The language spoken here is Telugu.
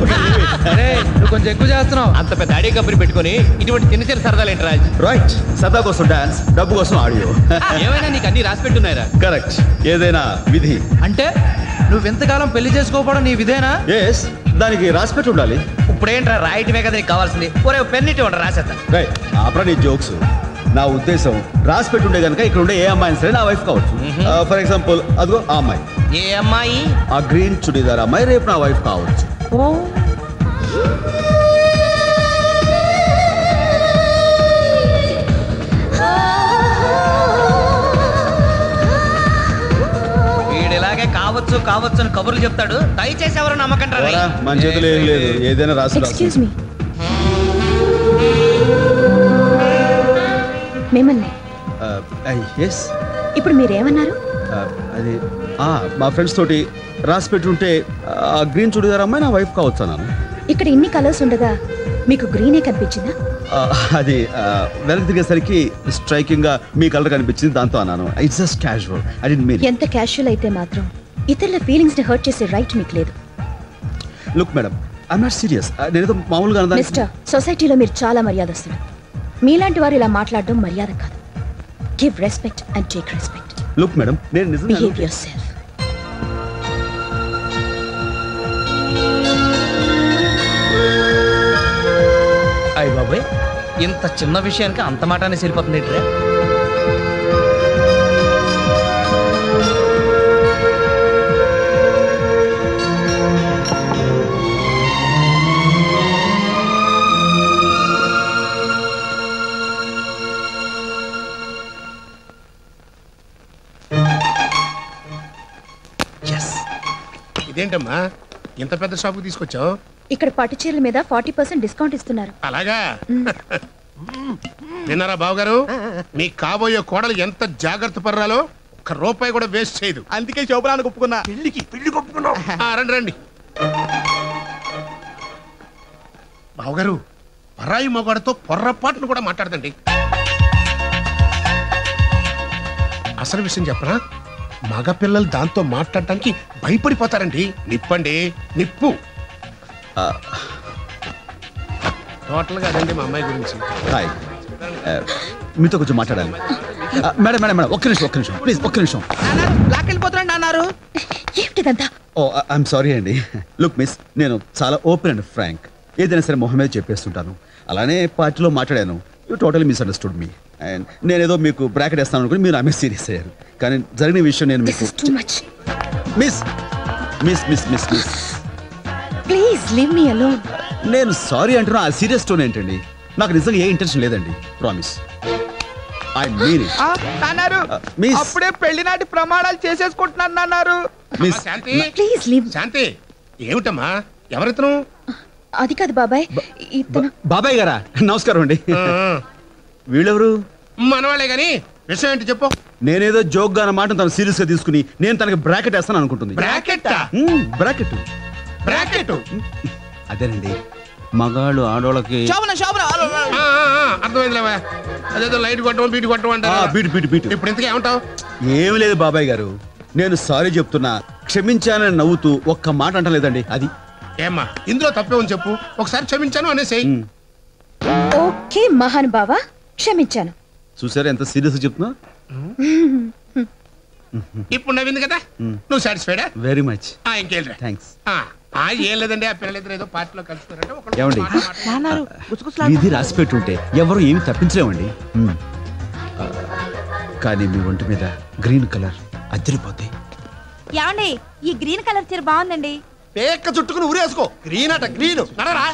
అరే నువ్వు కొంచెం ఎక్కువ చేస్తున్నావు అంత పెద్ద ఆడియో కంపెనీ పెట్టుకొని ఇటువంటి చిన్న చిన్న సరదాలు ఏంటి రాజ్ రైట్ సదా కోసం డాన్స్ డబ్బు కోసం ఆడియో ఏమైనా నీకు అన్ని రాసి పెట్టున్నారా కరెక్ట్ ఏదైనా విధి అంటే నువ్వు ఇంతకాలం పెళ్లి చేసుకోకపోవడం నీ విధేనా ఎస్ దానికి రాసి పెట్టి ఉండాలి ఇప్పుడేంట్రా రాయటమే కదా నీకు కావాల్సింది ఒరే పెన్నిటి ఉండరా రాసేస్తా రైట్ ఆపరా నీ జోక్స్ నా ఉద్దేశం రాసి పెట్టి ఉంటే కనుక ఇక్కడ ఉండే ఏ అమ్మాయిని సరే నా వైఫ్ కావచ్చు ఫర్ ఎగ్జాంపుల్ అదిగో ఆ అమ్మాయి ఏ అమ్మాయి ఆ గ్రీన్ చుడీదార్ అమ్మాయి రేపు నా వైఫ్ కావచ్చు వీడు ఇలాగే కావచ్చు కావచ్చు అని కబుర్లు చెప్తాడు దయచేసి ఎవరు నమ్మకండి పోరా, మన చేతులు ఏం లేదు ఏదైనా రాసి ఎక్స్క్యూజ్ మీ మిమ్మల్ని ఎస్ ఇప్పుడు మీరేమన్నారు అది ఆ, మా ఫ్రెండ్స్ తోటి రాసి పెట్టి ఉంటే ఆ గ్రీన్ చుడీదార్ అమ్మాయి నా వైఫ్ కావచ్చు అన్నాను ఇక్కడ ఇన్ని కలర్స్ ఉండగా మీకు గ్రీనే కనిపించిందా ఆ, అది ఆ, వెనక్కి తిరిగేసరికి స్ట్రైకింగ్ గా మీ కలర్ కనిపించింది దాంతో అన్నాను it's just casual I'd mean ఎంత క్యాషువల్ అయితే మాత్రం ఇతరుల ఫీలింగ్స్ ని హర్ట్ చేసే రైట్ మీకు లేదు look madam I'm not serious నేనేదో మామూలుగా అన్నా మిస్టర్ సొసైటీలో మీరు చాలా మర్యాదస్తులు మీలాంటి వారు ఇలా మాట్లాడడం మర్యాద కాదు give respect and take respect look madam నేను నిజంగా బిహేవ్ యువర్ సెల్ఫ్ అయ్య బాబాయ్ ఇంత చిన్న విషయానికి అంత మాటనే సరిపోతుంది ఏంట్రా ఇదేంటమ్మా ఇంత పెద్ద షాపుకి తీసుకొచ్చావు ఇక్కడ పట్టు చీరల మీద ఫార్టీ పర్సెంట్ డిస్కౌంట్ ఇస్తున్నారు అలాగా విన్నారా బావగారు మీ కాబోయే కోడలు ఎంత జాగ్రత్త పర్రాలో ఒక్క రూపాయి కూడా వేస్ట్ చేయదు అందుకే శోభనానికి ఒప్పుకున్నా పెళ్లికి పెళ్లి కొప్పుకున్నాం రండి రండి బావగారు పరాయి మొగాడితో పొర్రపాటును కూడా మాట్లాడదండి అసలు విషయం చెప్పనా మగపిల్లలు దాంతో మాట్లాడటానికి భయపడిపోతారండి నిప్పండి నిప్పు టోటల్గా అదండి మా అమ్మాయి గురించి హాయ్ మీతో కొంచెం మాట్లాడాలి ఆ, మేడం మేడం మేడం ఒక్క నిమిషం ఒక్క నిమిషం ప్లీజ్ ఒక్క నిమిషం లాకెళ్ళిపోతున్నాడు అన్నారు ఏమిటిదంతా ఓ ఐఎమ్ సారీ అండి లుక్ మిస్ నేను చాలా ఓపెన్ అండ్ ఫ్రాంక్ ఏదైనా సరే మొహం మీద చెప్పేస్తుంటాను అలానే పార్టీలో మాట్లాడాను you totally misunderstood me and నేనేదో మీకు బ్రాకెట్ వేస్తాను అనుకుని మీరు ఆమె సీరియస్ అయ్యారు కానీ జరిగిన విషయం నేను దిస్ మీకు is too much miss miss miss miss miss please leave me alone నేను సారీ అంటున్నా ఆ సీరియస్ టోన్ ఏంటండి నాకు నిజంగా ఏ ఇంటెన్షన్ లేదండి ప్రామిస్ ఐ మీన్ ఇట్ అన్నారు మిస్ అప్పుడే పెళ్లి నాటి ప్రమాణాలు చేసేసుకుంటున్నాను అన్నారు మిస్ అమ్మా, శాంతి ప్లీజ్ లీవ్ శాంతి ఏమిటమ్మా ఎవరితను అది కాదు బాబాయ్ ఇతను బాబాయ్ గారా నమస్కారం అండి ఆ, ఆ. వీళ్ళెవరు మనవాళ్ళే గాని విషయం ఏంటి చెప్పు నేనేదో జోక్ గా అన్నమాట తను సీరియస్ గా తీసుకుని నేను తనకి బ్రాకెట్ వేస్తాను అనుకుంటుంది బ్రాకెట్ బ్రాకెట్ బ్రాకెట్ అదేనండి మగాళ్ళు ఆడోళ్ళకి శోభన శోభన అర్థమైందిలేవా అదేదో లైట్ కొట్టడం బీట్ కొట్టడం ఆ, అంటారు బీటు బీటు బీటు ఇప్పుడు ఇంతకీ ఏమంటావు ఏమి లేదు బాబాయ్ గారు నేను సారీ చెప్తున్నా క్షమించానని నవ్వుతూ ఒక్క మాట అంటలేదండి అది ఏమ్మా ఇందులో తప్పే ఉంది చెప్పు ఒకసారి క్షమించాను అనేసేయ్ మ్. ఓకే మహాన్ బావా క్షమించాను చూసారా ఎంత సీరియస్ చెప్తున్నా ఇప్పుడు నవ్వింది కదా నువ్వు సాటిస్ఫైడా వెరీ మచ్ ఇంకేంట్రా థ్యాంక్స్ ఆ, ఆ, ఏం లేదండి ఆ పిల్లలిద్దరు ఏదో పార్టీలో కలిసిపోయారంటే ఒకళ్ళు ఏమండి? మాట మాట్లాడుతున్నారు. అన్నారు గుసగుసలాడు. విధి రాసి పెట్టుంటే ఎవరు ఏమి తప్పించలేమండి మ్. ఆ, కానీ మీ ఒంటి మీద గ్రీన్ కలర్ అద్దరిపోతే ఏమండి ఈ గ్రీన్ కలర్ చీర బాగుందండి పేక్క చుట్టుకుని ఊరేసుకో గ్రీన్ అట గ్రీన్ నడరా